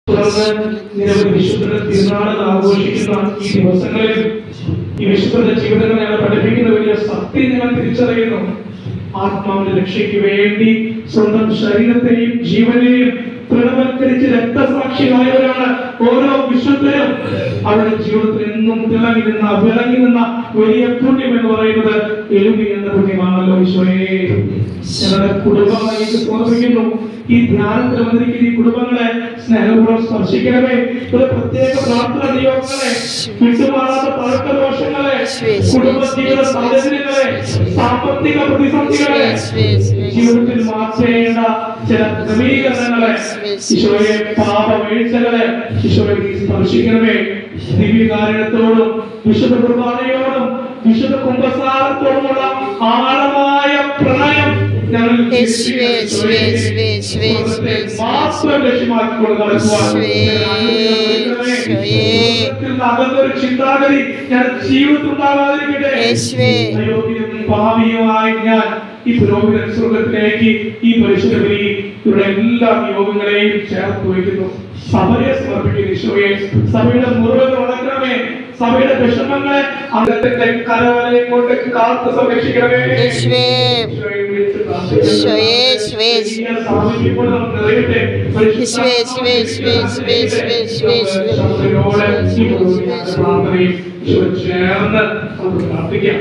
തുടർന്ന് നിരവധി വിശുദ്ധരുടെ തിരുനാളുകൾ ആഘോഷിക്കുന്ന ഈ ദിവസങ്ങളിൽ ഈ വിശുദ്ധരുടെ ജീവിതങ്ങൾ ഞങ്ങൾ പഠിപ്പിക്കുന്ന വലിയ സത്യം ഞങ്ങൾ തിരിച്ചറിയുന്നു ആത്മാവിന്റെ രക്ഷയ്ക്ക് വേണ്ടി സ്വന്തം ശരീരത്തെയും ജീവനെയും തൃണവൽക്കരിച്ച് രക്തസാക്ഷികളായവരാണ് ഓരോ വിശുദ്ധരും അവരുടെ ജീവിതത്തിൽ എന്നും തിളങ്ങി നിന്ന വിളങ്ങി നിന്ന വലിയ പുണ്യം എന്ന് പറയുന്നത് എലുമി എന്ന പുണ്യമാണല്ലോ ഈശോയെ ഞങ്ങളുടെ കുടുംബങ്ങളെ ഇത് ഓർമ്മിക്കുന്നു ഈ ധ്യാനത്തിൽ വന്നിരിക്കുന്ന ഈ കുടുംബങ്ങളെ സ്നേഹപൂർവ്വം സ്പർശിക്കണമേ ഒരു പ്രത്യേക പ്രാർത്ഥന നിയോഗങ്ങളെ വിട്ടുമാറാത്ത തർക്കദോഷങ്ങളെ കുടുംബജീവിത സാഹചര്യങ്ങളെ സാമ്പത്തിക പ്രതിസന്ധികളെ ജീവിതത്തിൽ മാറ്റേണ്ട ചില ക്രമീകരണങ്ങളെ ഈശോയെ പാപവീഴ്ചകളെ ഈശോയെ നീ സ്പർശിക്കണമേ ദിവ്യകാരണത്തോടും വിശുദ്ധ കുർബാനയോടും വിശുദ്ധ കുംഭസാരത്തോടുമുള്ള ആഴമായ പ്രണയം ഞങ്ങൾ യേശുവേ, യേശുവേ, യേശുവേ, യേശുവേ, യേശുവേ, യേശുവേ. മാത്രം ലക്ഷ്യമാക്കിക്കൊണ്ട് നടക്കുവാൻ യേശുവേ, യേശുവേ. അകത്തൊരു ചിന്താഗതി ഞാൻ ജീവിതത്തിൽ ഉണ്ടാകാതിരിക്കട്ടെ യേശുവേ. അയോഗ്യനും പാപിയുമായി ഞാൻ ഈ പുരോഹിതൻ സ്വർഗത്തിലേക്ക് ഈ പരിശുദ്ധ ബലി ഇവരുടെ എല്ലാ നിയോഗങ്ങളെയും ചേർത്ത് വയ്ക്കുന്നു സഭയെ സമർപ്പിക്കുന്നു ഈശോയെ സഭയുടെ മുറിവുകൾ ഉണക്കണമേ സഭയുടെ വിഷമങ്ങളെ അകത്തെ കരവലയും കൊണ്ട് കാത്ത് സംരക്ഷിക്കണമേ യേശുവേ. ഈശോയെ വിളിച്ച് പ്രാർത്ഥിക്കുന്നു. ഈശോയെ, യേശുവേ. വലിയ സാമീപ്യം കൊണ്ട് നമുക്ക് നിറയട്ടെ. യേശുവേ, യേശുവേ, യേശുവേ, യേശുവേ, യേശുവേ, യേശുവേ, യേശുവേ. ശബ്ദത്തോടെ ഈ പുരോഹിതന്റെ പ്രാർത്ഥനയും ഈശോ ചേർന്ന് നമുക്ക് പ്രാർത്ഥിക്കാം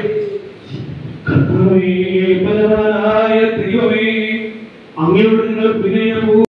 കർത്താവേ, ബലവാനായ ദൈവമേ അങ്ങയോട് നിങ്ങൾ വിനയവും